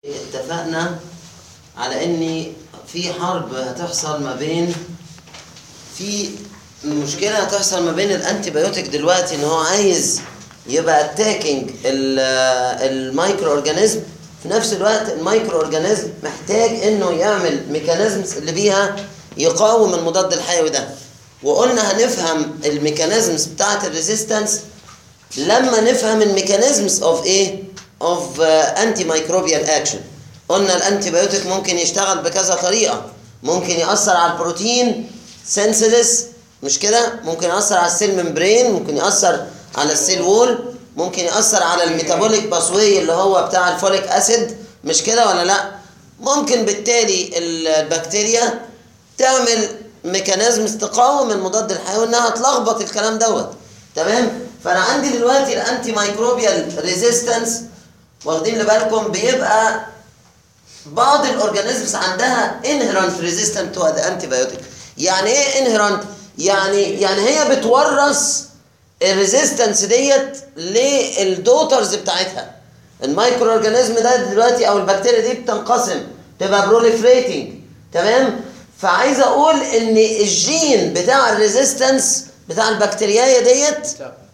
اتفقنا على ان في حرب هتحصل ما بين في مشكلة هتحصل ما بين الانتي بايوتيك دلوقتي ان هو عايز يبقى اتاكينج المايكرو اورجانيزم في نفس الوقت المايكرو اورجانيزم محتاج انه يعمل ميكانيزمز اللي بيها يقاوم المضاد الحيوي ده وقلنا هنفهم الميكانيزمز بتاعت الريزيستنس لما نفهم الميكانيزمز اوف ايه اوف انتي مايكروبيال اكشن قلنا الانتي بايوتيك ممكن يشتغل بكذا طريقه ممكن ياثر على البروتين سنسلس مش كده ممكن ياثر على السيل ممبرين ممكن ياثر على السيل وول ممكن ياثر على الميتابوليك باسوي اللي هو بتاع الفوليك اسيد مش كده ولا لا ممكن بالتالي البكتيريا تعمل ميكانيزمز تقاوم المضاد الحيوي انها تلخبط الكلام دوت تمام فانا عندي دلوقتي الانتي مايكروبيال ريزيستنس واخدين بالكم بيبقى بعض الاورجانيزمز عندها انهرنت ريزيستنت تو ذا انتي بايوتيك يعني ايه انهرنت يعني يعني هي بتورث الريزيستنس ديت للدوترز بتاعتها المايكرو اورجانيزم ده دلوقتي او البكتيريا دي بتنقسم تبقى بروليفريتنج تمام فعايز اقول ان الجين بتاع الريزيستنس بتاع البكتيريا ديت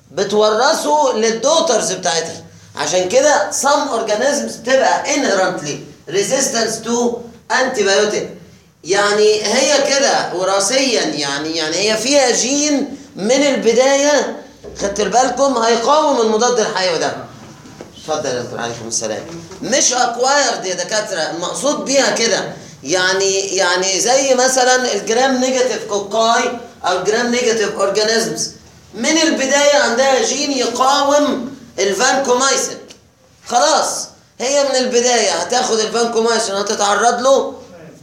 بتورثه للدوترز بتاعتها عشان كده some organisms بتبقى inherently resistance to antibiotic يعني هي كده وراثيا يعني يعني هي فيها جين من البدايه خدت بالكم هيقاوم المضاد الحيوي ده اتفضل يا دكتور عليكم السلام مش اكوايرد يا دكاتره المقصود بيها كده يعني يعني زي مثلا الجرام نيجاتيف كوكاي او الجرام نيجاتيف اورجانيزمز من البدايه عندها جين يقاوم الفانكومايسين خلاص هي من البدايه هتاخد الفانكومايسين هتتعرض له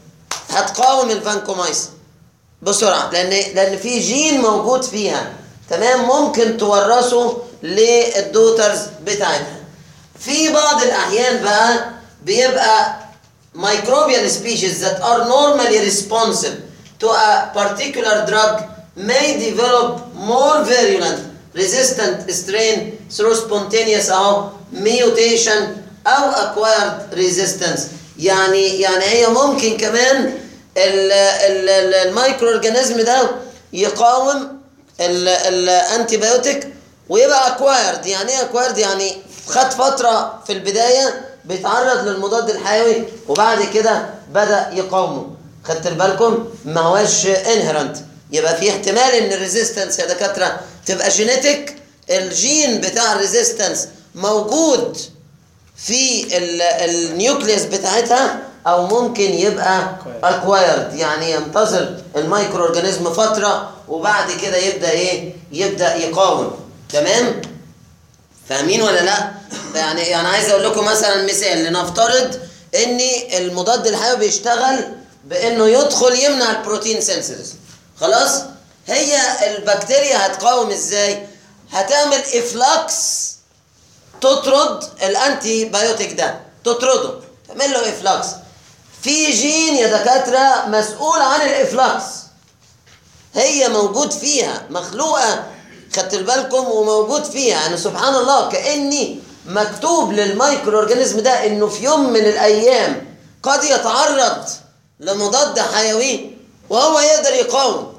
هتقاوم الفانكومايسين بسرعه لان لان في جين موجود فيها تمام ممكن تورثه للدوترز بتاعتها في بعض الاحيان بقى بيبقى microbial species that are normally responsive to a particular drug may develop more virulent resistant strain through spontaneous أو mutation أو acquired resistance يعني يعني هي ممكن كمان المايكرو اورجانيزم ده يقاوم الانتي بايوتيك ويبقى اكوايرد يعني ايه اكوايرد يعني خد فتره في البدايه بيتعرض للمضاد الحيوي وبعد كده بدا يقاومه خدت بالكم ما هواش انهرنت يبقى في احتمال ان الريزيستنس يا دكاتره تبقى جينيتك الجين بتاع الريزيستنس موجود في النيوكليس بتاعتها او ممكن يبقى اكوايرد يعني ينتظر المايكرو اورجانيزم فتره وبعد كده يبدا ايه يبدا يقاوم تمام فاهمين ولا لا يعني يعني عايز اقول لكم مثلا مثال لنفترض ان المضاد الحيوي بيشتغل بانه يدخل يمنع البروتين سينسز خلاص هي البكتيريا هتقاوم ازاي هتعمل افلاكس تطرد الانتي بايوتيك ده تطرده تعمل له افلاكس في جين يا دكاتره مسؤول عن الافلاكس هي موجود فيها مخلوقه خدت بالكم وموجود فيها يعني سبحان الله كاني مكتوب للمايكرو اورجانيزم ده انه في يوم من الايام قد يتعرض لمضاد حيوي وهو يقدر يقاوم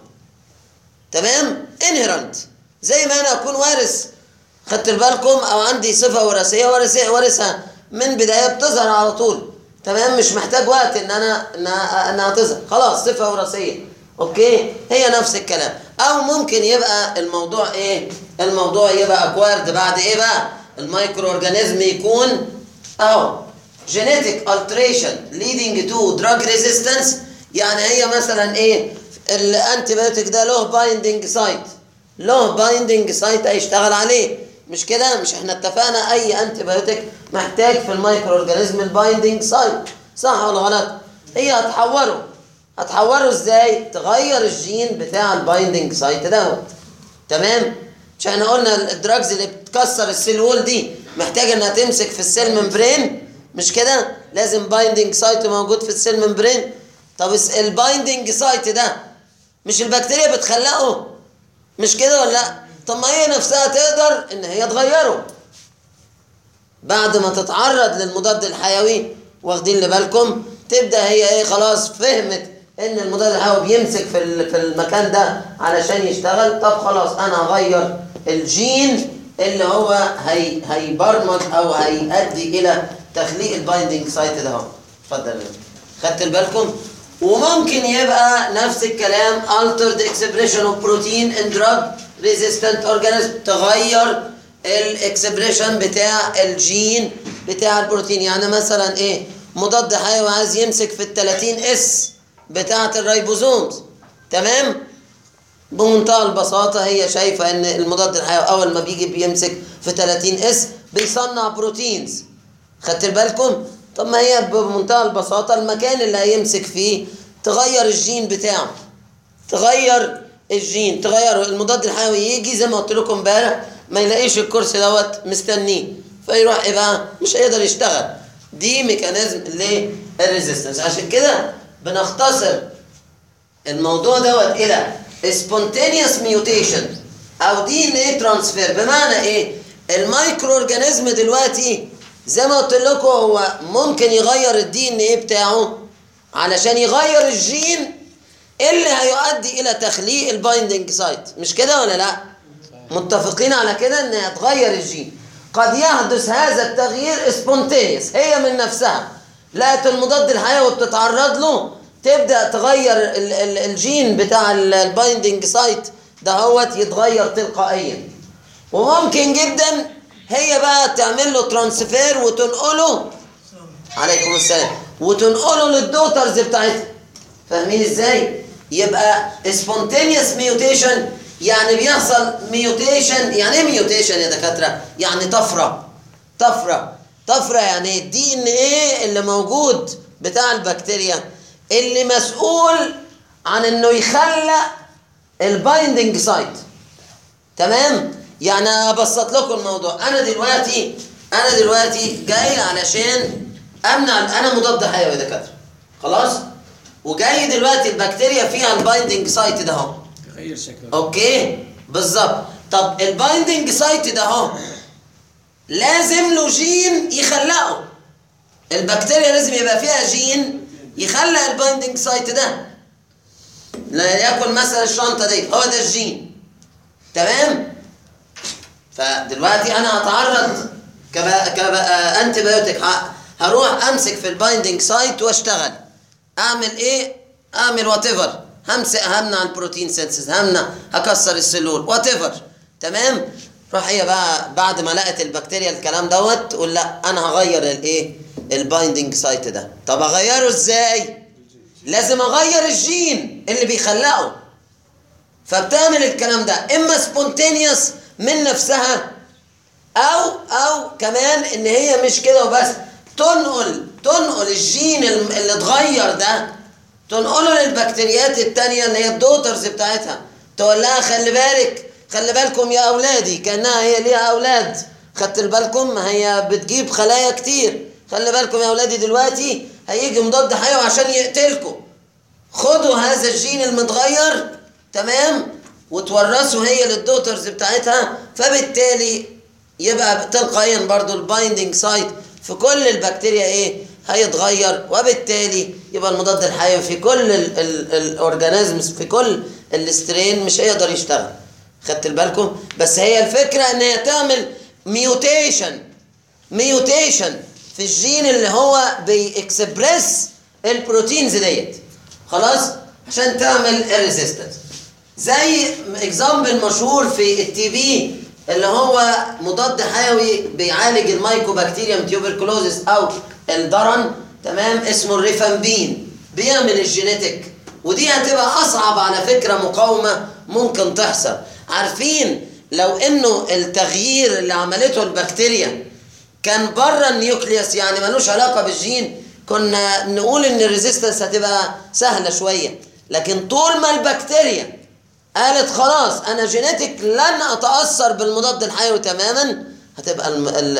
تمام انهرنت زي ما انا اكون وارث خدت بالكم او عندي صفه وراثيه وارثها وارثها من بدايه بتظهر على طول تمام مش محتاج وقت ان انا انها انها تظهر خلاص صفه وراثيه اوكي هي نفس الكلام او ممكن يبقى الموضوع ايه الموضوع يبقى اكوارد بعد ايه بقى المايكرو اورجانيزم يكون اهو genetic alteration leading to drug resistance يعني هي مثلا ايه الانتي بايوتيك ده له بايندنج سايت له بايندنج سايت هيشتغل عليه مش كده مش احنا اتفقنا اي انتي بايوتيك محتاج في المايكرو اورجانيزم البايندنج سايت صح ولا غلط هي هتحوره هتحوره ازاي تغير الجين بتاع البايندنج سايت دوت تمام مش احنا قلنا الدراجز اللي بتكسر السيل وول دي محتاجه انها تمسك في السيل ممبرين مش كده لازم بايندنج سايت موجود في السيل ممبرين طب البايندنج سايت ده مش البكتيريا بتخلقه مش كده ولا لا طب ما هي نفسها تقدر ان هي تغيره بعد ما تتعرض للمضاد الحيوي واخدين اللي بالكم تبدا هي ايه خلاص فهمت ان المضاد الحيوي بيمسك في في المكان ده علشان يشتغل طب خلاص انا هغير الجين اللي هو هي هيبرمج او هيؤدي الى تخليق البايندنج سايت ده اهو اتفضل خدت بالكم وممكن يبقى نفس الكلام altered expression of protein in drug resistant organism تغير الاكسبريشن بتاع الجين بتاع البروتين يعني مثلا ايه مضاد حيوي عايز يمسك في ال 30 اس بتاعه الريبوزومز تمام بمنتهى البساطة هي شايفة ان المضاد الحيوي اول ما بيجي بيمسك في 30 اس بيصنع بروتينز خدت بالكم طب ما هي بمنتهى البساطة المكان اللي هيمسك فيه تغير الجين بتاعه تغير الجين تغير المضاد الحيوي يجي زي ما قلت لكم امبارح ما يلاقيش الكرسي دوت مستنيه فيروح ايه بقى مش هيقدر يشتغل دي ميكانيزم للريزيستنس عشان كده بنختصر الموضوع دوت الى سبونتينيوس ميوتيشن او دي ان ايه ترانسفير بمعنى ايه المايكرو اورجانيزم دلوقتي زي ما قلت لكم هو ممكن يغير الدي ان ايه بتاعه علشان يغير الجين اللي هيؤدي الى تخليق البايندنج سايت مش كده ولا لا متفقين على كده ان هتغير الجين قد يحدث هذا التغيير سبونتينيوس هي من نفسها لقت المضاد الحيوي بتتعرض له تبدا تغير ال ال الجين بتاع البايندنج سايت دهوت يتغير تلقائيا وممكن جدا هي بقى تعمل له ترانسفير وتنقله عليكم السلام وتنقله للدوترز بتاعتها فاهمين ازاي يبقى سبونتينيوس ميوتيشن يعني بيحصل ميوتيشن يعني ايه ميوتيشن يا دكاتره يعني طفره طفره طفره يعني الدي ان ايه اللي موجود بتاع البكتيريا اللي مسؤول عن انه يخلق البايندنج سايت تمام يعني ابسط لكم الموضوع انا دلوقتي انا دلوقتي جاي علشان امنع انا مضاد حيوي دكاتره خلاص وجاي دلوقتي البكتيريا فيها البايندنج سايت ده اهو تغير شكله اوكي بالظبط طب البايندنج سايت ده اهو لازم له جين يخلقه البكتيريا لازم يبقى فيها جين يخلق البايندنج سايت ده لا يكن مثلا الشنطه دي هو ده الجين تمام فدلوقتي انا هتعرض كانتي بايوتيك هروح امسك في البايندنج سايت واشتغل اعمل ايه اعمل وات ايفر همسك همنع البروتين سينسز همنع هكسر السلول وات ايفر تمام روح هي بقى بعد ما لقت البكتيريا الكلام دوت تقول لا انا هغير الايه البايندنج سايت ده طب اغيره ازاي لازم اغير الجين اللي بيخلقه فبتعمل الكلام ده اما سبونتينيوس من نفسها او او كمان ان هي مش كده وبس تنقل تنقل الجين اللي اتغير ده تنقله للبكتيريات التانية اللي هي الدوترز بتاعتها تقول لها خلي بالك خلي بالكم يا اولادي كانها هي ليها اولاد خدت بالكم ما هي بتجيب خلايا كتير خلي بالكم يا اولادي دلوقتي هيجي مضاد حيوي عشان يقتلكم خدوا هذا الجين المتغير تمام وتورثوا هي للدوترز بتاعتها فبالتالي يبقى تلقائيا برضو البايندنج سايت في كل البكتيريا ايه هيتغير وبالتالي يبقى المضاد الحيوي في كل الاورجانيزمز في كل الاسترين مش هيقدر يشتغل خدت بالكم بس هي الفكره ان هي تعمل ميوتيشن ميوتيشن في الجين اللي هو بيكسبريس البروتينز ديت خلاص عشان تعمل الريزيستنس زي اكزامبل مشهور في التي بي اللي هو مضاد حيوي بيعالج المايكوبكتيريوم تيوبركلوزيس او الضرن تمام اسمه الريفامبين بيعمل الجينيتك ودي هتبقى اصعب على فكره مقاومه ممكن تحصل عارفين لو انه التغيير اللي عملته البكتيريا كان بره النيوكليوس يعني ملوش علاقه بالجين كنا نقول ان الريزيستنس هتبقى سهله شويه لكن طول ما البكتيريا قالت خلاص انا جينيتك لن اتاثر بالمضاد الحيوي تماما هتبقى الم... ال...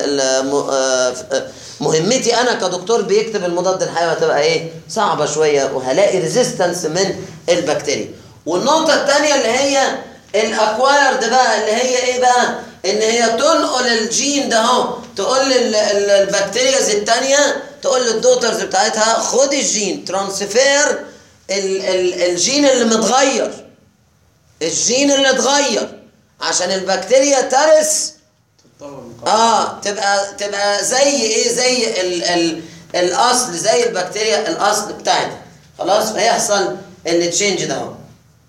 ال... مهمتي انا كدكتور بيكتب المضاد الحيوي هتبقى ايه صعبه شويه وهلاقي ريزيستنس من البكتيريا والنقطه الثانيه اللي هي الاكوايرد بقى اللي هي ايه بقى ان هي تنقل الجين ده اهو تقول للبكتيرياز الثانيه تقول للدوترز بتاعتها خد الجين ترانسفير ال ال الجين اللي متغير الجين اللي اتغير عشان البكتيريا ترس اه تبقى تبقى زي ايه زي ال ال الاصل زي البكتيريا الاصل بتاعتها خلاص فيحصل التشينج ده اهو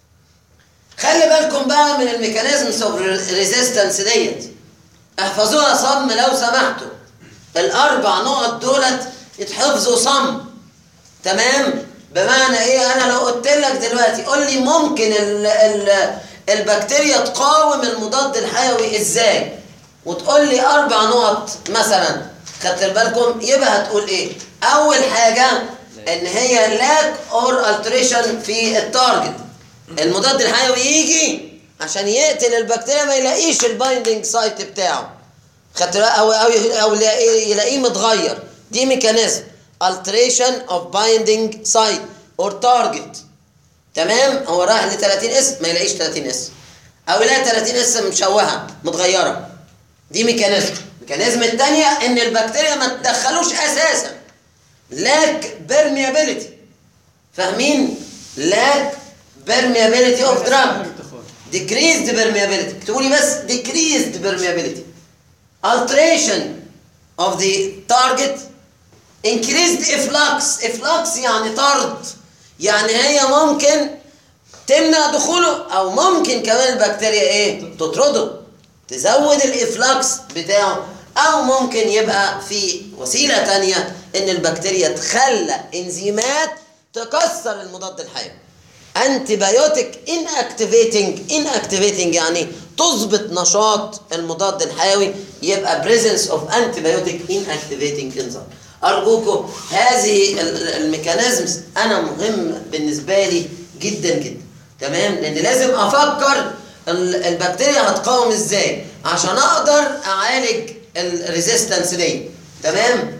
خلي بالكم بقى من الميكانيزمز اوف ريزيستنس ديت احفظوها صم لو سمحتوا الاربع نقط دولت يتحفظوا صم تمام بمعنى ايه انا لو قلت لك دلوقتي قول لي ممكن ال ال البكتيريا تقاوم المضاد الحيوي ازاي وتقول لي اربع نقط مثلا خدت بالكم يبقى هتقول ايه اول حاجه ان هي لاك اور التريشن في التارجت المضاد الحيوي يجي عشان يقتل البكتيريا ما يلاقيش البايندنج سايت بتاعه خدت او او او يلاقيه متغير دي ميكانيزم alteration of binding site or target تمام هو راح ل 30 اس ما يلاقيش 30 اس او يلاقي 30 اس مشوهه متغيره دي ميكانيزم الميكانيزم الثانيه ان البكتيريا ما تدخلوش اساسا لاك بيرميابيليتي فاهمين لاك بيرميابيليتي اوف دراج decreased permeability تقولي بس decreased permeability alteration of the target increased efflux efflux يعني طرد يعني هي ممكن تمنع دخوله او ممكن كمان البكتيريا ايه تطرده تزود الافلاكس بتاعه او ممكن يبقى في وسيله تانية ان البكتيريا تخلق انزيمات تكسر المضاد الحيوي انتي بايوتيك ان اكتيفيتنج ان اكتيفيتنج يعني تظبط نشاط المضاد الحيوي يبقى بريزنس اوف انتي بايوتيك ان اكتيفيتنج انزيم ارجوكم هذه الميكانيزمز انا مهم بالنسبه لي جدا جدا تمام لان لازم افكر البكتيريا هتقاوم ازاي عشان اقدر اعالج الريزيستنس دي تمام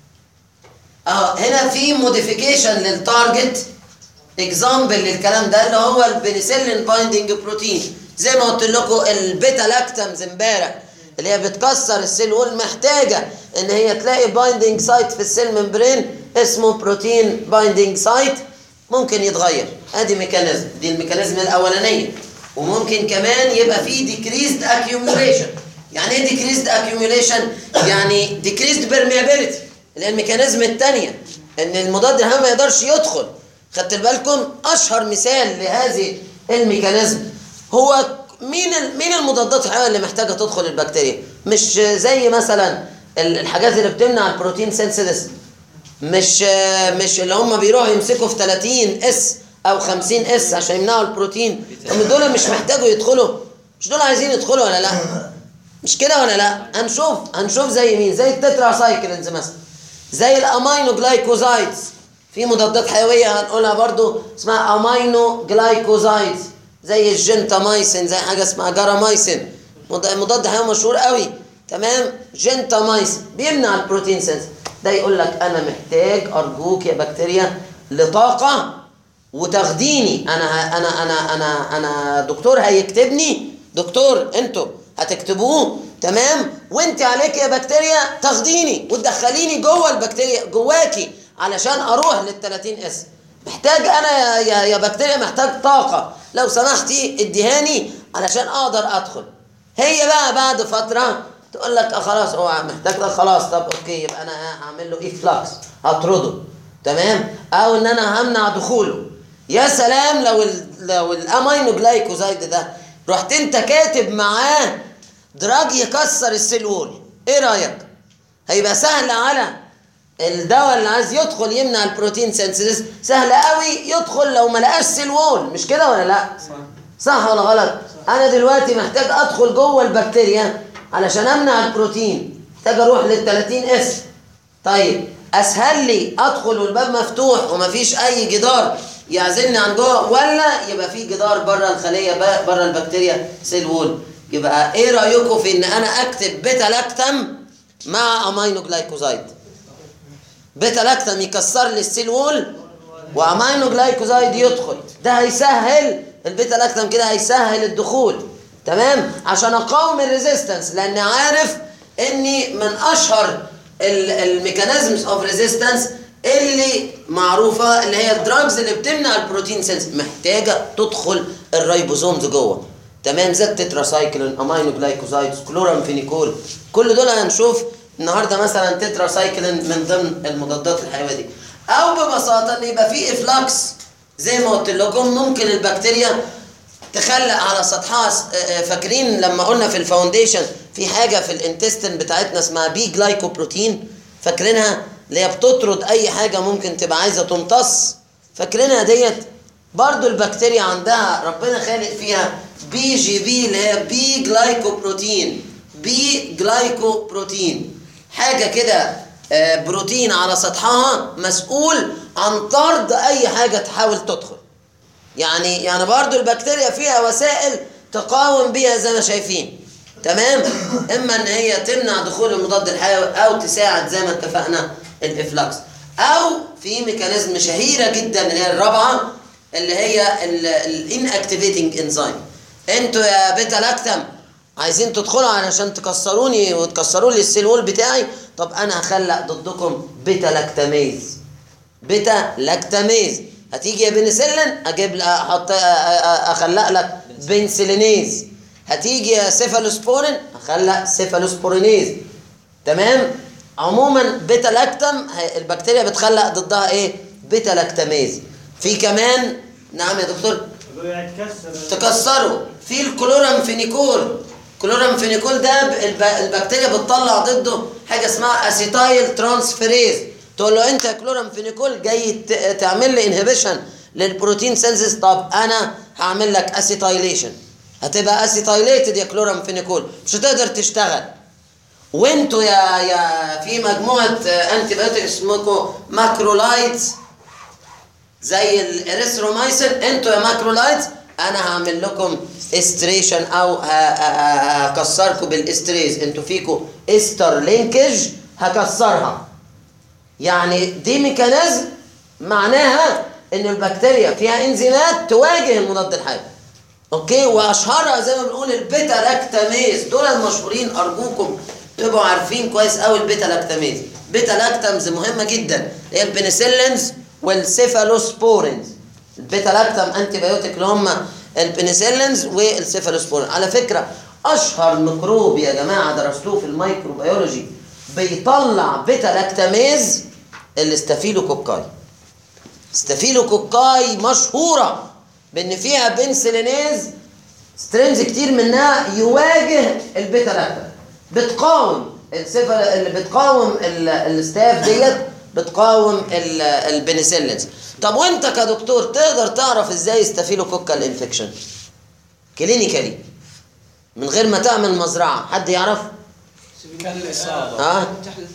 اه هنا في موديفيكيشن للتارجت اكزامبل للكلام ده اللي هو البنسلين بايندنج بروتين زي ما قلت لكم البيتا لاكتامز امبارح اللي هي بتكسر السيل وول محتاجه ان هي تلاقي بايندنج سايت في السيل ممبرين اسمه بروتين بايندنج سايت ممكن يتغير ادي ميكانيزم دي الميكانيزم الاولانيه وممكن كمان يبقى فيه ديكريزد اكيوميوليشن يعني ايه ديكريزد اكيوميوليشن يعني ديكريزد بيرميابيليتي اللي هي الميكانيزم الثانيه ان المضاد الحيوي ما يقدرش يدخل خدت بالكم اشهر مثال لهذه الميكانيزم هو مين مين المضادات الحيويه اللي محتاجه تدخل البكتيريا مش زي مثلا الحاجات اللي بتمنع البروتين سينسيس مش مش اللي هم بيروحوا يمسكوا في 30 اس او 50 اس عشان يمنعوا البروتين هم دول مش محتاجوا يدخلوا مش دول عايزين يدخلوا ولا لا مش كده ولا لا هنشوف هنشوف زي مين زي التترا سايكلينز مثلا زي الامينو جلايكوزايدز في مضادات حيويه هنقولها برضو اسمها امينو جلايكوزايدز زي الجنتامايسين زي حاجه اسمها جرامايسين مضاد حيوي مشهور قوي تمام جنتامايسين بيمنع البروتين سنس ده يقول لك انا محتاج ارجوك يا بكتيريا لطاقه وتخديني انا انا انا انا انا دكتور هيكتبني دكتور انتوا هتكتبوه تمام وانت عليك يا بكتيريا تاخديني وتدخليني جوه البكتيريا جواكي علشان اروح لل 30 اس محتاج انا يا يا بكتيريا محتاج طاقه لو سمحتي اديهاني علشان اقدر ادخل هي بقى بعد فتره تقول لك اه خلاص هو محتاج ده خلاص طب اوكي يبقى انا هعمل له ايه فلاكس هطرده تمام او ان انا همنع دخوله يا سلام لو ال لو الامينو جلايكوزايد ده رحت انت كاتب معاه دراج يكسر السيل وول ايه رايك هيبقى سهل على الدواء اللي عايز يدخل يمنع البروتين سينسيس سهل قوي يدخل لو ما لقاش سيل وول مش كده ولا لا صح, صح ولا غلط صح. انا دلوقتي محتاج ادخل جوه البكتيريا علشان امنع البروتين محتاج اروح لل 30 اس طيب اسهل لي ادخل والباب مفتوح ومفيش اي جدار يعزلني عن جوه ولا يبقى في جدار بره الخليه بره البكتيريا سيل وول يبقى ايه رايكم في ان انا اكتب بيتا لاكتم مع امينو جلايكوزايد بيتا لاكتم يكسر لي السيل وول وامينو جلايكوزايد يدخل ده هيسهل البيتا لاكتم كده هيسهل الدخول تمام عشان اقاوم الريزيستنس لان عارف اني من اشهر الميكانيزمز اوف ريزيستنس اللي معروفه اللي هي الدراجز اللي بتمنع البروتين سينس محتاجه تدخل الريبوزومز جوه تمام زي التتراسايكلين امينو جلايكوزايدز كلورامفينيكول كل دول هنشوف النهارده مثلا تتراسايكلين من ضمن المضادات الحيويه دي او ببساطه ان يبقى في افلاكس زي ما قلت لكم ممكن البكتيريا تخلق على سطحها فاكرين لما قلنا في الفاونديشن في حاجه في الانتستين بتاعتنا اسمها بي جلايكوبروتين فاكرينها اللي هي بتطرد اي حاجه ممكن تبقى عايزه تمتص فاكرينها ديت برضو البكتيريا عندها ربنا خالق فيها بي جي بي اللي هي بي جلايكوبروتين بي جلايكوبروتين حاجه كده بروتين على سطحها مسؤول عن طرد اي حاجه تحاول تدخل يعني يعني برضو البكتيريا فيها وسائل تقاوم بيها زي ما شايفين تمام اما ان هي تمنع دخول المضاد الحيوي او تساعد زي ما اتفقنا الافلاكس او في ميكانيزم شهيره جدا اللي هي الرابعه اللي هي الان اكتيفيتنج انزيم انتوا يا بيتا لاكتم عايزين تدخلوا علشان تكسروني وتكسروا لي السيل وول بتاعي طب انا هخلق ضدكم بيتا لاكتاميز بيتا لاكتاميز هتيجي يا بنسلين اجيب احط اخلق لك بنسلينيز هتيجي يا سيفالوسبورين اخلق سيفالوسبورينيز تمام عموما بيتا لاكتم البكتيريا بتخلق ضدها ايه بيتا لاكتاميز في كمان نعم يا دكتور تكسروا في الكلورامفينيكول الكلورامفينيكول ده البكتيريا بتطلع ضده حاجه اسمها اسيتايل ترانسفيريز تقول له انت يا كلورامفينيكول جاي تعمل لي انهبيشن للبروتين سينسز طب انا هعمل لك اسيتايليشن هتبقى اسيتايليتد يا كلورامفينيكول مش هتقدر تشتغل وانتوا يا يا في مجموعه انتي بايوتيك اسمكم ماكرولايتس زي الاريثرومايسين انتوا يا ماكرولايتس انا هعمل لكم استريشن او هكسركم بالاستريز انتوا فيكم استر لينكج هكسرها يعني دي ميكانيزم معناها ان البكتيريا فيها انزيمات تواجه المضاد الحيوي اوكي واشهرها زي ما بنقول البيتا لاكتاميز دول المشهورين ارجوكم تبقوا عارفين كويس قوي البيتا لاكتاميز بيتا لاكتامز مهمه جدا هي البنسلينز والسيفالوسبورينز البيتا لاكتام انتي بايوتيك اللي هم البنسلينز والسيفالوسبورين على فكره اشهر ميكروب يا جماعه درستوه في الميكروبيولوجي بيطلع بيتا لاكتاميز الاستافيلوكوكاي استافيلوكوكاي مشهوره بان فيها بنسلينيز سترينز كتير منها يواجه البيتا لاكتام بتقاوم السيفل اللي بتقاوم الستاف ديت بتقاوم البنسلينز طب وانت كدكتور تقدر تعرف ازاي يستافيلوكوكال انفكشن كلينيكالي من غير ما تعمل مزرعه حد يعرف كان الاصابه اه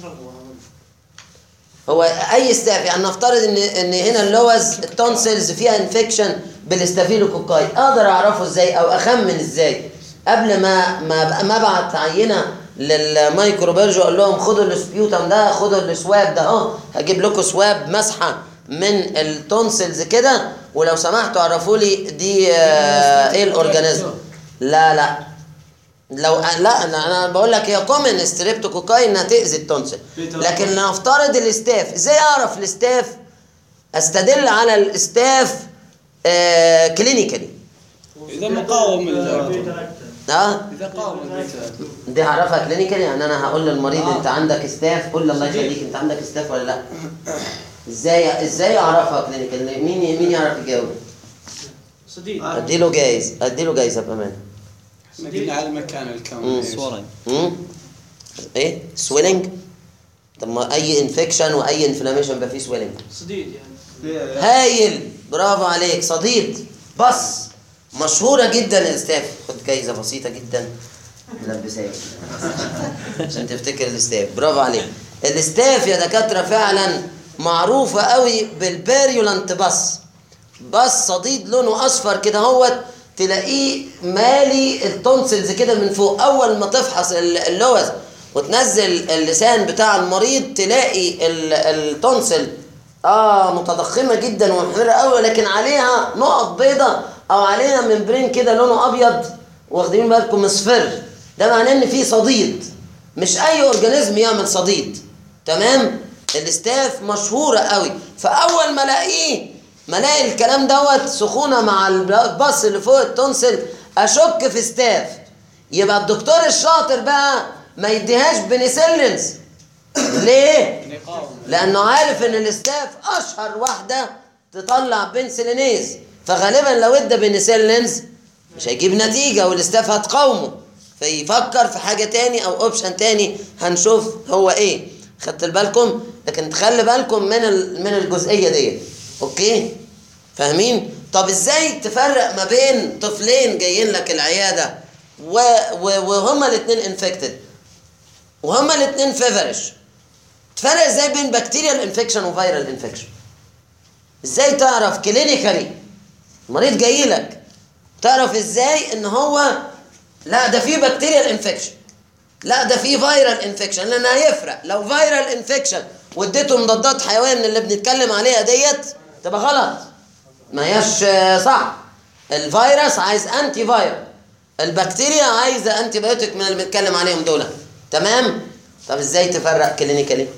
هو اي ستاف يعني نفترض ان ان هنا اللوز التونسلز فيها انفكشن بالاستافيلوكوكاي اقدر اعرفه ازاي او اخمن ازاي قبل ما ما ما ابعت عينه للميكروبيولوجي اقول لهم خدوا السبيوتم ده خدوا السواب ده اهو هجيب لكم سواب مسحه من التونسلز كده ولو سمحتوا عرفوا لي دي آه ايه الاورجانيزم لا لا لو لا انا انا بقول لك هي كومن ستريبتوكوكاي انها تاذي التونسل لكن نفترض الاستاف ازاي اعرف الاستاف استدل على الاستاف آه كلينيكالي اذا مقاوم البيتا اه اذا قاوم البيتا دي هعرفها كلينيكالي يعني انا هقول للمريض انت عندك استاف قول له الله يخليك انت عندك استاف ولا لا ازاي ازاي اعرفها كلينيكالي مين مين يعرف يجاوب صديق اديله جايز اديله جايزه بامانه مدينة على المكان مم. الكون صورة امم ايه سويلنج طب ما اي انفكشن واي انفلاميشن بيبقى فيه سويلنج صديق يعني هايل برافو عليك صديد بص مشهوره جدا الاستاف خد جايزه بسيطه جدا ملبساك عشان تفتكر الاستاف برافو عليك الاستاف يا دكاتره فعلا معروفه قوي بالباريولانت بص بص صديد لونه اصفر كده هوت تلاقيه مالي التونسلز كده من فوق اول ما تفحص ال- اللوز وتنزل اللسان بتاع المريض تلاقي ال- التونسل اه متضخمه جدا ومحمره قوي لكن عليها نقط بيضة او عليها ممبرين كده لونه ابيض واخدين بالكم مصفر ده معناه ان في صديد مش اي اورجانيزم يعمل صديد تمام الاستاف مشهوره قوي فاول ما الاقيه ما الاقي الكلام دوت سخونه مع الباص اللي فوق التونسل اشك في ستاف يبقى الدكتور الشاطر بقى ما يديهاش بنسلنز ليه يقاوم لانه عارف ان الاستاف اشهر واحده تطلع بنسلينيز فغالبا لو ادى بنسلينز مش هيجيب نتيجه والاستاف هتقاومه فيفكر في حاجه تاني او اوبشن تاني هنشوف هو ايه خدت بالكم لكن تخلي بالكم من ال- من الجزئيه دي اوكي فاهمين طب ازاي تفرق ما بين طفلين جايين لك العياده و... و... وهما الاثنين انفكتد وهما الاثنين فيفرش تفرق ازاي بين بكتيريال انفكشن وفيرال انفكشن ازاي تعرف كلينيكالي المريض جاي لك تعرف ازاي ان هو لا ده فيه بكتيريال انفكشن لا ده فيه فيرال انفكشن لان هيفرق لو فيرال انفكشن واديته مضادات حيويه من اللي بنتكلم عليها ديت تبقى غلط ما هياش آه، صح الفيروس عايز انتي فيرال البكتيريا عايزه انتي بايوتيك من اللي بنتكلم عليهم دول تمام طب ازاي تفرق كلينيكالي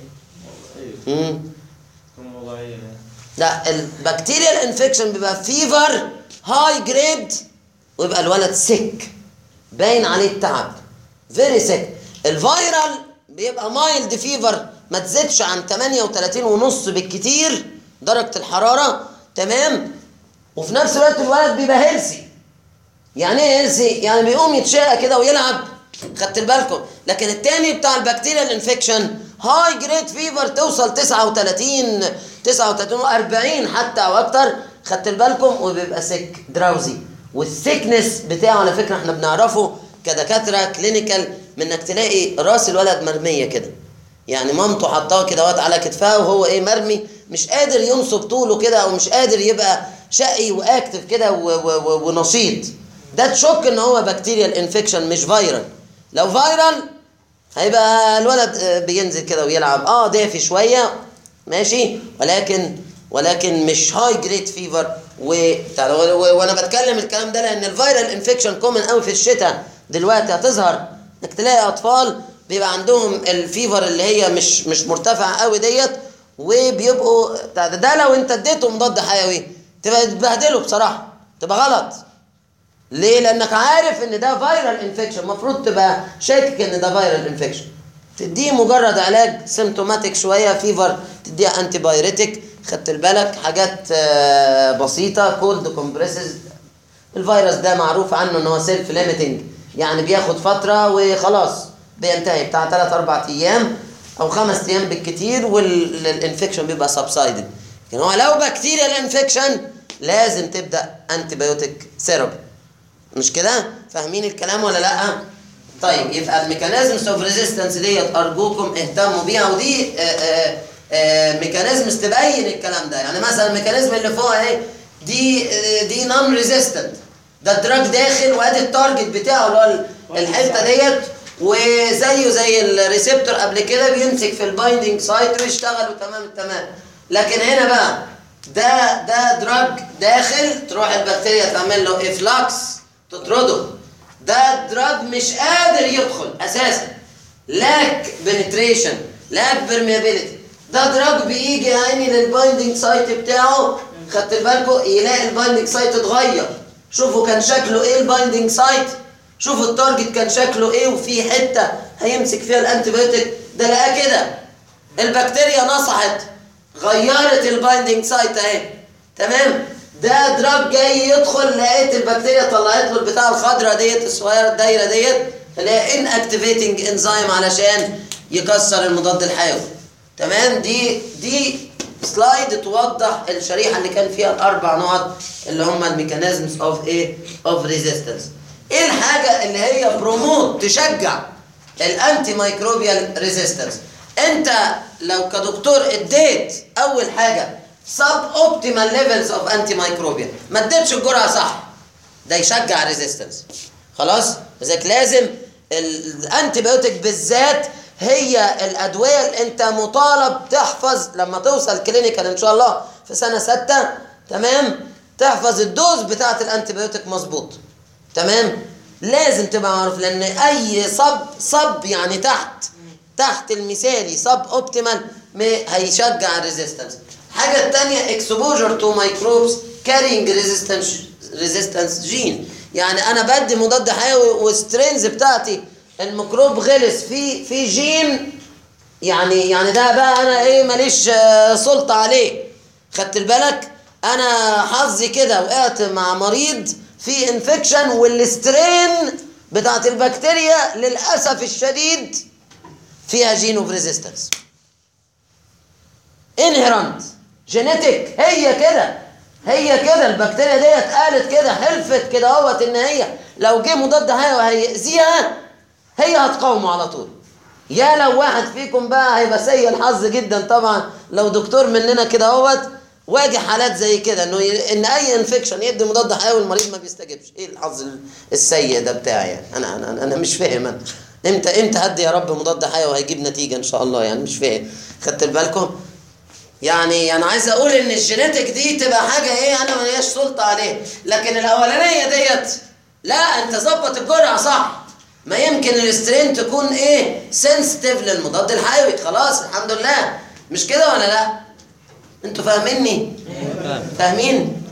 امم تكون وضعية لا البكتيريال انفكشن بيبقى فيفر هاي جريد ويبقى الولد سيك باين عليه التعب فيري سيك الفيرال بيبقى مايلد فيفر ما تزيدش عن 38 ونص بالكتير درجة الحرارة تمام وفي نفس الوقت الولد بيبقى هيلسي يعني ايه هيلسي يعني بيقوم يتشقى كده ويلعب خدت بالكم لكن التاني بتاع البكتيريال انفكشن هاي جريد فيفر توصل 39 39 40 حتى او اكتر خدت بالكم وبيبقى سيك دراوزي والسيكنس بتاعه على فكره احنا بنعرفه كدكاتره كلينيكال من انك تلاقي راس الولد مرميه كده يعني مامته حطاه كده وقت على كتفها وهو ايه مرمي مش قادر ينصب طوله كده او مش قادر يبقى شقي واكتف كده و- و- و- ونشيط ده تشك ان هو بكتيريال انفكشن مش فيرال لو فيرال هيبقى الولد آه، بينزل كده ويلعب اه دافي شويه ماشي ولكن ولكن مش هاي جريد فيفر وانا بتكلم الكلام ده لان الفيرال انفكشن كومن قوي في الشتاء دلوقتي هتظهر انك تلاقي اطفال بيبقى عندهم الفيفر اللي هي مش مش مرتفعه قوي ديت وبيبقوا ده, ده لو انت اديته مضاد حيوي تبقى تبهدله بصراحه تبقى غلط ليه؟ لانك عارف ان ده فيرال انفكشن المفروض تبقى شاكك ان ده فيرال انفكشن تديه مجرد علاج سيمتوماتيك شويه فيفر تديها انتي بايريتك خدت بالك حاجات آه، بسيطه كولد كومبريسز الفيروس ده معروف عنه ان هو سيلف ليميتنج يعني بياخد فتره وخلاص بينتهي بتاع 3 4 ايام او خمس ايام بالكتير والانفكشن بيبقى سبسايدد لكن هو لو بكتيريال انفكشن لازم تبدا انتي بايوتيك ثيرابي مش كده فاهمين الكلام ولا لا طيب يبقى الميكانيزمز اوف ريزيستنس ديت ارجوكم اهتموا بيها ودي ميكانيزمز تبين الكلام ده يعني مثلا الميكانيزم اللي فوق اهي دي آه، دي نون ريزيستنت ده الدراج داخل وادي التارجت بتاعه اللي هو ال- الحته ديت وزيه زي الريسبتور قبل كده بيمسك في البايندنج سايت ويشتغل وتمام التمام لكن هنا بقى ده ده دراج داخل تروح البكتيريا تعمل له افلاكس تطرده ده دراج مش قادر يدخل اساسا لاك بنتريشن لاك برميابيليتي ده دراج بيجي يا عيني للبايندنج سايت بتاعه خدت بالكم يلاقي البايندنج سايت اتغير شوفوا كان شكله ايه البايندنج سايت شوفوا التارجت كان شكله ايه وفي حته هيمسك فيها الانتيبيوتيك ده لقاه كده البكتيريا نصحت غيرت البايندنج سايت اهي تمام ده دراج جاي يدخل لقيت البكتيريا طلعت له البتاع الخضراء ديت الصغيره الدايره ديت اللي هي ان اكتيفيتنج انزيم علشان يكسر المضاد الحيوي تمام دي دي سلايد توضح الشريحه اللي كان فيها الاربع نقط اللي هم الميكانيزمز اوف ايه اوف ريزيستنس ايه الحاجه اللي هي بروموت تشجع الانتي مايكروبيال ريزيستنس انت لو كدكتور اديت اول حاجه سب اوبتيمال ليفلز اوف انتي مايكروبيال ما اديتش الجرعه صح ده يشجع ريزيستنس خلاص لذلك لازم الانتي بايوتيك بالذات هي الادويه اللي انت مطالب تحفظ لما توصل كلينيكال ان شاء الله في سنه سته تمام تحفظ الدوز بتاعه الانتي بايوتيك مظبوط تمام لازم تبقى معروف لان اي صب صب يعني تحت تحت المثالي سب اوبتيمال هيشجع الريزيستنس الحاجه الثانيه اكسبوجر تو ميكروبس كارينج ريزيستنس ريزيستنس جين يعني انا بدي مضاد حيوي والسترينز بتاعتي الميكروب غلس في في جين يعني يعني ده بقى انا ايه ماليش آه، سلطه عليه خدت بالك انا حظي كده وقعت مع مريض في انفكشن والسترين بتاعت البكتيريا للاسف الشديد فيها جين اوف ريزيستنس انهرنت جينيتك هي كده هي كده البكتيريا ديت قالت كده حلفت كده اهوت ان هي لو جه مضاد حيوي هيأذيها هي هتقاومه على طول يا لو واحد فيكم بقى هيبقى سيء الحظ جدا طبعا لو دكتور مننا كده اهوت واجه حالات زي كده انه ي... ان اي انفكشن يدي مضاد حيوي المريض ما بيستجيبش ايه الحظ السيء ده بتاعي يعني انا انا انا مش فاهم انا امتى امتى هدي يا رب مضاد حيوي هيجيب نتيجه ان شاء الله يعني مش فاهم خدت بالكم يعني انا عايز اقول ان الجينيتك دي تبقى حاجه ايه انا مالياش سلطه عليها لكن الاولانيه ديت لا انت ظبط الجرعه صح ما يمكن السترين تكون ايه سنسيتيف للمضاد الحيوي خلاص الحمد لله مش كده ولا لا انتوا فاهميني فاهمين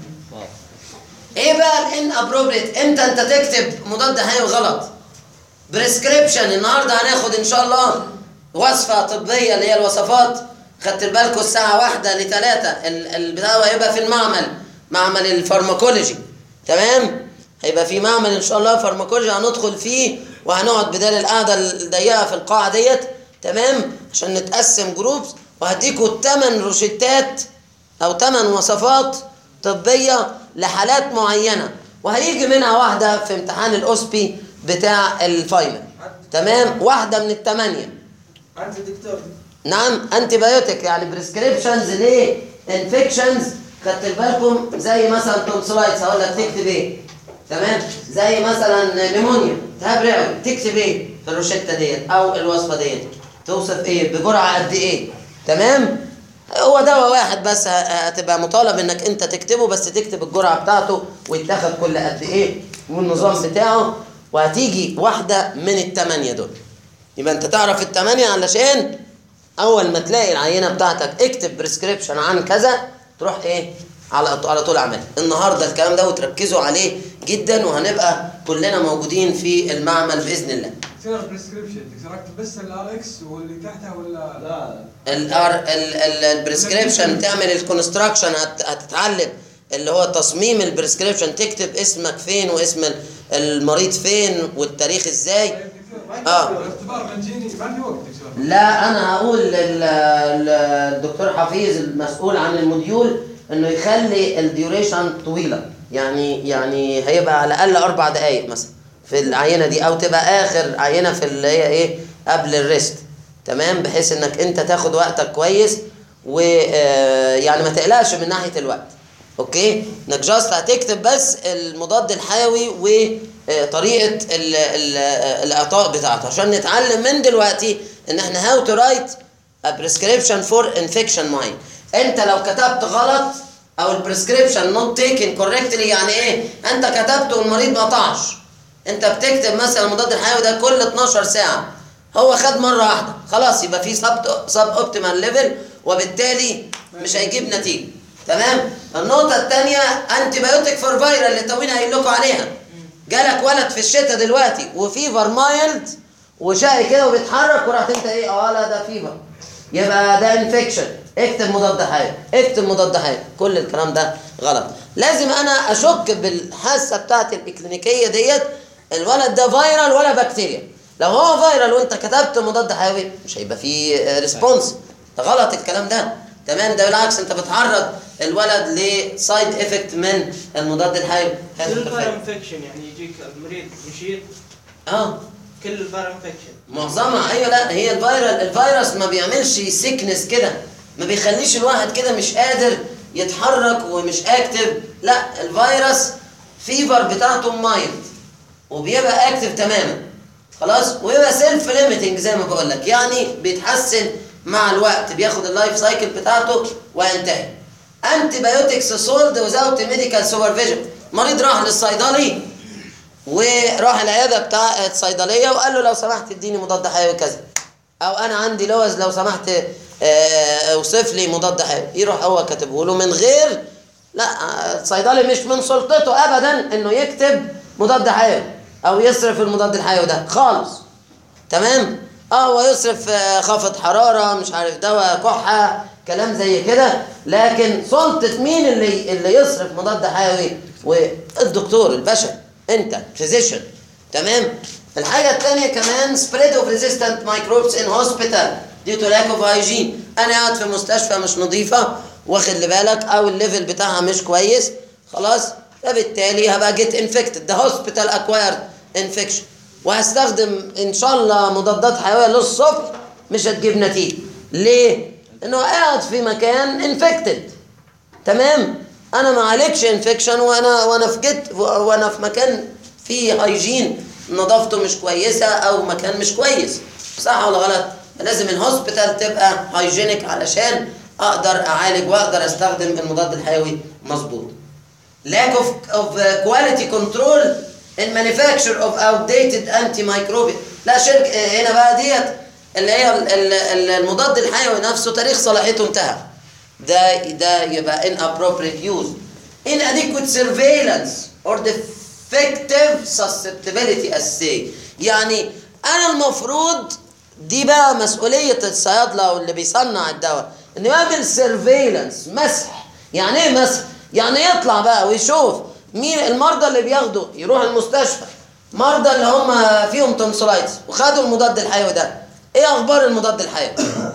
ايه بقى الان ابروبريت امتى انت تكتب مضاد حيوي غلط بريسكريبشن النهارده هناخد ان شاء الله وصفه طبيه اللي هي الوصفات خدت بالكم الساعه واحدة لثلاثة البتاع هيبقى في المعمل معمل الفارماكولوجي تمام هيبقى في معمل ان شاء الله فارماكولوجي هندخل فيه وهنقعد بدل القعده الضيقه في القاعه ديت تمام عشان نتقسم جروبس وهديكوا 8 روشتات او 8 وصفات طبيه لحالات معينه وهيجي منها واحده في امتحان الاوسبي بتاع الفاينل تمام واحده من الثمانيه انت دكتور نعم انتي بايوتيك يعني بريسكريبشنز ليه انفكشنز خدت بالكم زي مثلا تونسلايتس هقول لك تكتب ايه تمام زي مثلا نيمونيا التهاب رئوي تكتب ايه في الروشته ديت او الوصفه ديت توصف ايه بجرعه قد ايه تمام هو دواء واحد بس ه- هتبقى مطالب انك انت تكتبه بس تكتب الجرعه بتاعته ويتاخد كل قد ايه والنظام بتاعه وهتيجي واحده من الثمانيه دول يبقى انت تعرف الثمانيه علشان اول ما تلاقي العينه بتاعتك اكتب بريسكريبشن عن كذا تروح ايه على على طول اعمل النهارده الكلام ده وتركزوا عليه جدا وهنبقى كلنا موجودين في المعمل باذن الله تقرا بريسكريبشن تقدر اكتب بس الار اكس واللي تحتها ولا لا الار البريسكريبشن تعمل الكونستراكشن هتتعلم اللي هو تصميم البريسكريبشن تكتب اسمك فين واسم ال- المريض فين والتاريخ ازاي اه الاختبار مجاني ما عندي وقت دكتور لا انا هقول لل- لل- الدكتور حفيظ المسؤول عن الموديول انه يخلي الديوريشن طويله يعني يعني هيبقى على الاقل اربع دقائق مثلا في العينه دي او تبقى اخر عينه في اللي هي ايه قبل الريست تمام بحيث انك انت تاخد وقتك كويس ويعني ما تقلقش من ناحيه الوقت اوكي انك جاست هتكتب بس المضاد الحيوي وطريقه ال- ال- الاعطاء بتاعته عشان نتعلم من دلوقتي ان احنا هاو تو رايت a prescription for infection معين انت لو كتبت غلط او البريسكريبشن نوت تيكن كوركتلي يعني ايه انت كتبته والمريض ما قطعش انت بتكتب مثلا المضاد الحيوي ده كل 12 ساعه هو خد مره واحده خلاص يبقى في سب سب اوبتيمال ليفل وبالتالي مش هيجيب نتيجه تمام النقطه الثانيه انتي بايوتيك فور فايرال اللي توينا قايل لكم عليها جالك ولد في الشتاء دلوقتي وفيفر مايلد وشقي كده وبيتحرك ورحت انت ايه اه لا ده فيفر يبقى ده انفكشن اكتب مضاد حيوي اكتب مضاد حيوي كل الكلام ده غلط لازم انا اشك بالحاسه بتاعت الاكلينيكيه ديت الولد ده فيرال ولا بكتيريا لو هو فيرال وانت كتبت مضاد حيوي مش هيبقى فيه ريسبونس ده غلط الكلام ده تمام ده بالعكس انت بتعرض الولد لسايد افكت من المضاد الحيوي هذا كل التفاعل. الفاير انفكشن يعني يجيك المريض نشيط اه كل الفاير انفكشن معظمها ايوه لا هي الفيرال الفيروس ما بيعملش سيكنس كده ما بيخليش الواحد كده مش قادر يتحرك ومش اكتف لا الفيروس فيفر بتاعته مايلد وبيبقى اكتف تماما خلاص ويبقى سيلف ليميتنج زي ما بقول لك يعني بيتحسن مع الوقت بياخد اللايف سايكل بتاعته وينتهي انتي بايوتكس سولد وزاوت ميديكال سوبرفيجن مريض راح للصيدلي وراح العياده بتاع الصيدليه وقال له لو سمحت اديني مضاد حيوي كذا او انا عندي لوز لو سمحت آه، اوصف لي مضاد حيوي يروح هو كاتبه له من غير لا آه، الصيدلي مش من سلطته ابدا انه يكتب مضاد حيوي او يصرف المضاد الحيوي ده خالص تمام اه هو يصرف آه، خفض حراره مش عارف دواء كحه كلام زي كده لكن سلطه مين اللي اللي يصرف مضاد حيوي والدكتور البشري انت فيزيشن تمام الحاجه الثانيه كمان spread of resistant microbes in hospital due to lack of hygiene انا قاعد في مستشفى مش نظيفه واخد لي بالك او الليفل بتاعها مش كويس خلاص فبالتالي هبقى جيت انفكتد ده هوسبيتال اكوايرد انفكشن وهستخدم ان شاء الله مضادات حيويه للصبح مش هتجيب نتيجه ليه لانه قاعد في مكان انفكتد تمام انا ما عليكش انفكشن وانا وانا في جيت وانا في مكان فيه هايجين نظافته مش كويسه او مكان مش كويس صح ولا غلط لازم الهوسبيتال تبقى هايجينيك علشان اقدر اعالج واقدر استخدم المضاد الحيوي مظبوط lack of, of uh, quality control in manufacture of outdated antimicrobial لا شركة هنا بقى ديت اللي هي ال- ال- ال- المضاد الحيوي نفسه تاريخ صلاحيته انتهى ده ده يبقى inappropriate use inadequate surveillance or defective susceptibility assay يعني انا المفروض دي بقى مسؤولية الصيادلة واللي بيصنع الدواء انه يعمل سيرفيلانس مسح يعني ايه مسح؟ يعني يطلع بقى ويشوف مين المرضى اللي بياخدوا يروح المستشفى مرضى اللي هم فيهم تونسلايتس وخدوا المضاد الحيوي ده ايه اخبار المضاد الحيوي؟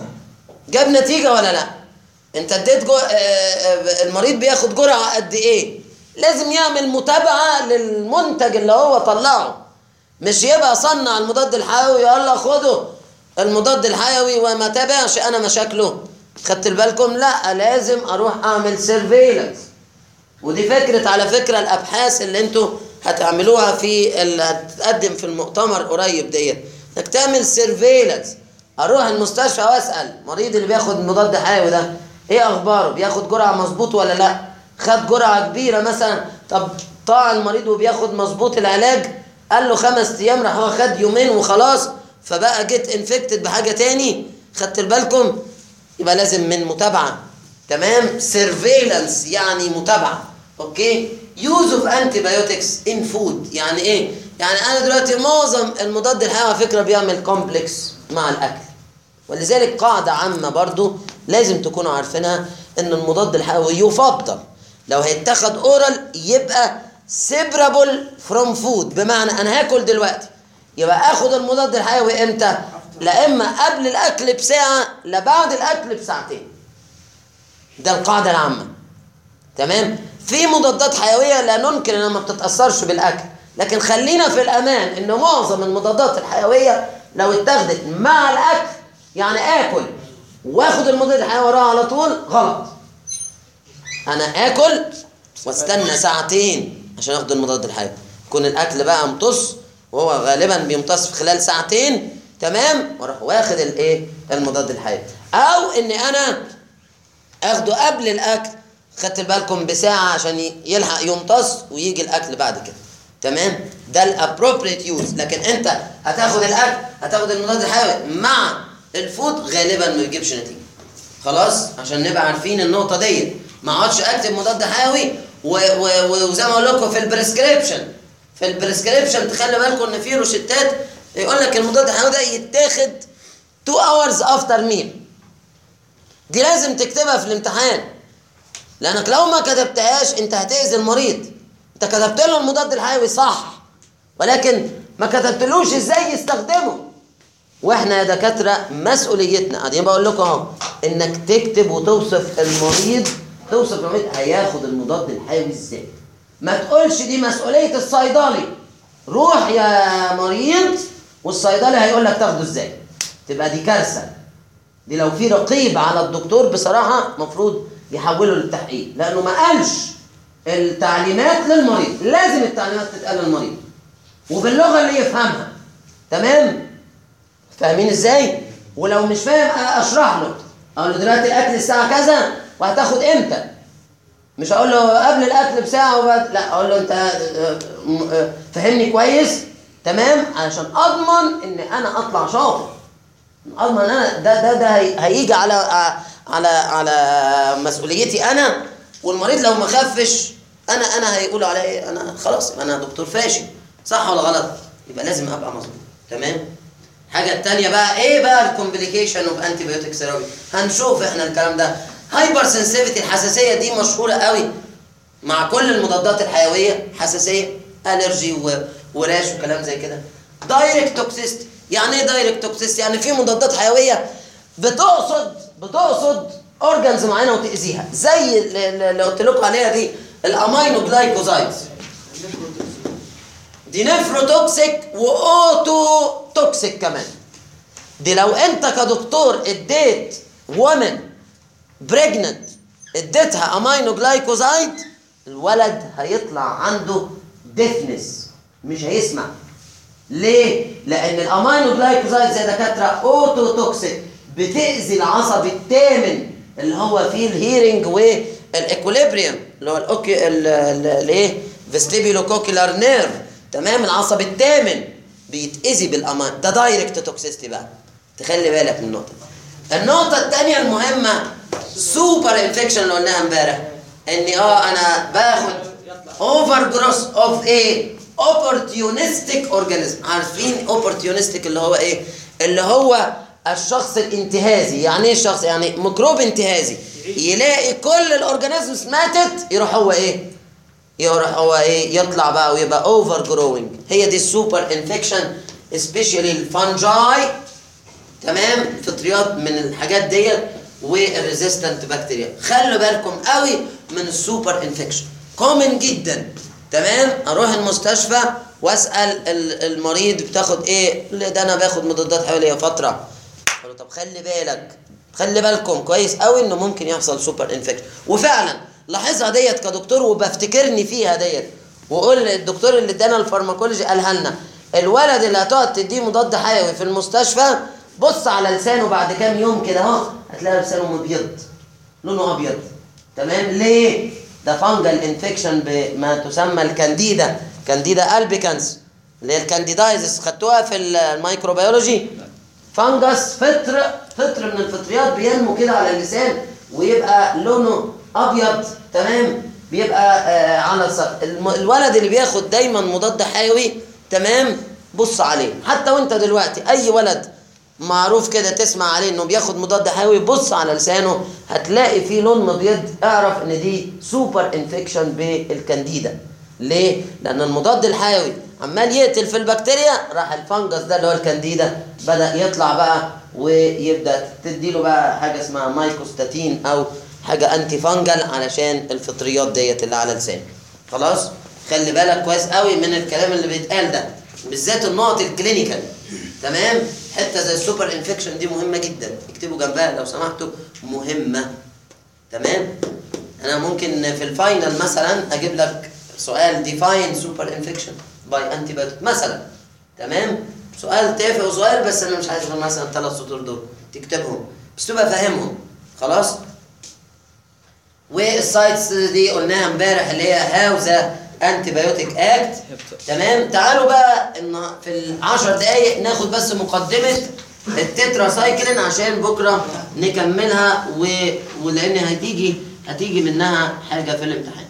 جاب نتيجة ولا لا؟ انت اديت جو... آه، آه، المريض بياخد جرعة قد ايه؟ لازم يعمل متابعة للمنتج اللي هو طلعه مش يبقى صنع المضاد الحيوي يلا خده المضاد الحيوي وما تابعش انا مشاكله خدت بالكم لا لازم اروح اعمل سيرفيلانس ودي فكرة على فكرة الابحاث اللي انتوا هتعملوها في اللي هتتقدم في المؤتمر قريب ديت انك تعمل سيرفيلانس اروح المستشفى واسال المريض اللي بياخد مضاد حيوي ده ايه اخباره بياخد جرعه مظبوط ولا لا خد جرعه كبيره مثلا طب طاع المريض وبياخد مظبوط العلاج قال له خمس ايام راح هو خد يومين وخلاص فبقى جيت انفكتد بحاجه تاني خدت بالكم يبقى لازم من متابعه تمام سيرفيلانس يعني متابعه اوكي يوز اوف انتي بايوتكس ان فود يعني ايه يعني انا دلوقتي معظم المضاد الحيوي على فكره بيعمل كومبلكس مع الاكل ولذلك قاعده عامه برضو لازم تكونوا عارفينها ان المضاد الحيوي يفضل لو هيتاخد اورال يبقى سيبرابل فروم فود بمعنى انا هاكل دلوقتي يبقى اخد المضاد الحيوي امتى لا اما قبل الاكل بساعه لا بعد الاكل بساعتين ده القاعده العامه تمام في مضادات حيويه لا ننكر انها ما بتتاثرش بالاكل لكن خلينا في الامان ان معظم المضادات الحيويه لو اتاخدت مع الاكل يعني اكل واخد المضاد الحيوي وراه على طول غلط انا اكل واستنى ساعتين عشان اخد المضاد الحيوي يكون الاكل بقى امتص وهو غالبا بيمتص في خلال ساعتين تمام واروح واخد الايه المضاد الحيوي او ان انا اخده قبل الاكل خدت بالكم بساعه عشان ي- يلحق يمتص ويجي الاكل بعد كده تمام ده الابروبريت يوز لكن انت هتاخد الاكل هتاخد المضاد الحيوي مع الفود غالبا ما يجيبش نتيجه خلاص عشان نبقى عارفين النقطه ديت ما اقعدش اكتب مضاد حيوي و- و- و- وزي ما اقول لكم في البريسكريبشن في البريسكريبشن تخلي بالكم ان في روشتات يقول لك المضاد الحيوي ده يتاخد 2 hours after meal دي لازم تكتبها في الامتحان لانك لو ما كتبتهاش انت هتأذي المريض انت كتبت له المضاد الحيوي صح ولكن ما كتبتلوش ازاي يستخدمه واحنا يا دكاتره مسؤوليتنا قاعدين بقول لكم اهو انك تكتب وتوصف المريض توصف المريض هياخد المضاد الحيوي ازاي ما تقولش دي مسؤوليه الصيدلي روح يا مريض والصيدلي هيقول لك تاخده ازاي تبقى دي كارثه دي لو في رقيب على الدكتور بصراحه المفروض يحوله للتحقيق لانه ما قالش التعليمات للمريض لازم التعليمات تتقال للمريض وباللغه اللي يفهمها تمام فاهمين ازاي ولو مش فاهم اشرح له اقول له دلوقتي الاكل الساعه كذا وهتاخد امتى مش هقول له قبل الاكل بساعه وبعد لا اقول له انت آه، م- آه، فهمني كويس تمام علشان اضمن ان انا اطلع شاطر اضمن انا ده ده ده هي- هيجي على على على مسؤوليتي انا والمريض لو ما خفش انا انا هيقولوا عليا ايه انا خلاص يبقى انا دكتور فاشل صح ولا غلط يبقى لازم ابقى مظبوط تمام الحاجه الثانيه بقى ايه بقى الكومبليكيشن اوف انتي بايوتيك ثيرابي هنشوف احنا الكلام ده هايبر سنسيفيتي الحساسيه دي مشهوره قوي مع كل المضادات الحيويه حساسيه الرجي و... وراش وكلام زي كده دايركت توكسيستي يعني ايه دايركت توكسيستي يعني في مضادات حيويه بتقصد بتقصد اورجانز معينه وتاذيها زي اللي اللي قلت لكم عليها دي الامينو جلايكوزايدز دي نفروتوكسيك واوتو توكسيك كمان دي لو انت كدكتور اديت وومن بريجننت اديتها امينو جلايكوزايد الولد هيطلع عنده ديفنس مش هيسمع ليه؟ لأن الأمينو جلايكوزايد زي دكاترة أوتو توكسيك بتأذي العصب الثامن اللي هو فيه الهيرنج والإكوليبريم اللي هو الأوكي ال- ال- الإيه؟ فيستيبيولو كوكيلار نيرف تمام العصب الثامن بيتأذي بالأمان ده دايركت توكسيستي بقى تخلي بالك من النقطة دي. النقطة الثانية المهمة سوبر انفكشن اللي قلناها امبارح اني اه انا باخد اوفر جروس اوف ايه opportunistic اورجانيزم عارفين opportunistic اللي هو ايه اللي هو الشخص الانتهازي يعني ايه الشخص يعني ميكروب انتهازي يلاقي كل الاورجانيزمز ماتت يروح هو ايه يروح هو ايه يطلع بقى ويبقى اوفر جروينج هي دي السوبر انفكشن سبيشالي الفانجاي تمام فطريات من الحاجات ديت والريزيستنت بكتيريا خلوا بالكم قوي من السوبر انفكشن كومن جدا تمام اروح المستشفى واسال ال- المريض بتاخد ايه لا ده انا باخد مضادات حيويه فتره أقول له طب خلي بالك خلي بالكم كويس قوي انه ممكن يحصل سوبر انفكشن وفعلا لاحظها ديت كدكتور وبفتكرني فيها ديت وقول الدكتور اللي ادانا الفارماكولوجي قالها لنا الولد اللي هتقعد تديه مضاد حيوي في المستشفى بص على لسانه بعد كام يوم كده اهو هتلاقي لسانه مبيض لونه ابيض تمام ليه ده فانجل انفكشن بما تسمى الكانديدا كانديدا البيكانس اللي هي الكانديدايزس خدتوها في الميكروبيولوجي فانجس فطر فطر من الفطريات بينمو كده على اللسان ويبقى لونه ابيض تمام بيبقى آه على السطح الم- الولد اللي بياخد دايما مضاد حيوي تمام بص عليه حتى وانت دلوقتي اي ولد معروف كده تسمع عليه انه بياخد مضاد حيوي بص على لسانه هتلاقي فيه لون مبيض اعرف ان دي سوبر انفكشن بالكانديدا ليه؟ لان المضاد الحيوي عمال يقتل في البكتيريا راح الفنجس ده اللي هو الكانديدا بدا يطلع بقى ويبدا تديله بقى حاجه اسمها مايكوستاتين او حاجه انتي فانجل علشان الفطريات ديت اللي على لسانه خلاص خلي بالك كويس قوي من الكلام اللي بيتقال ده بالذات النقط الكلينيكال تمام حته زي السوبر انفكشن دي مهمه جدا اكتبوا جنبها لو سمحتوا مهمه تمام انا ممكن في الفاينل مثلا اجيب لك سؤال ديفاين سوبر انفكشن باي انتي مثلا تمام سؤال تافه وصغير بس انا مش عايز غير مثلا الثلاث سطور دول تكتبهم بس تبقى فاهمهم خلاص والسايتس دي قلناها امبارح اللي هي هاو ذا انتي بايوتيك اكت تمام تعالوا بقى ان في العشر دقايق ناخد بس مقدمه التترا سايكلين عشان بكره نكملها و... ولان هتيجي هتيجي منها حاجه في الامتحان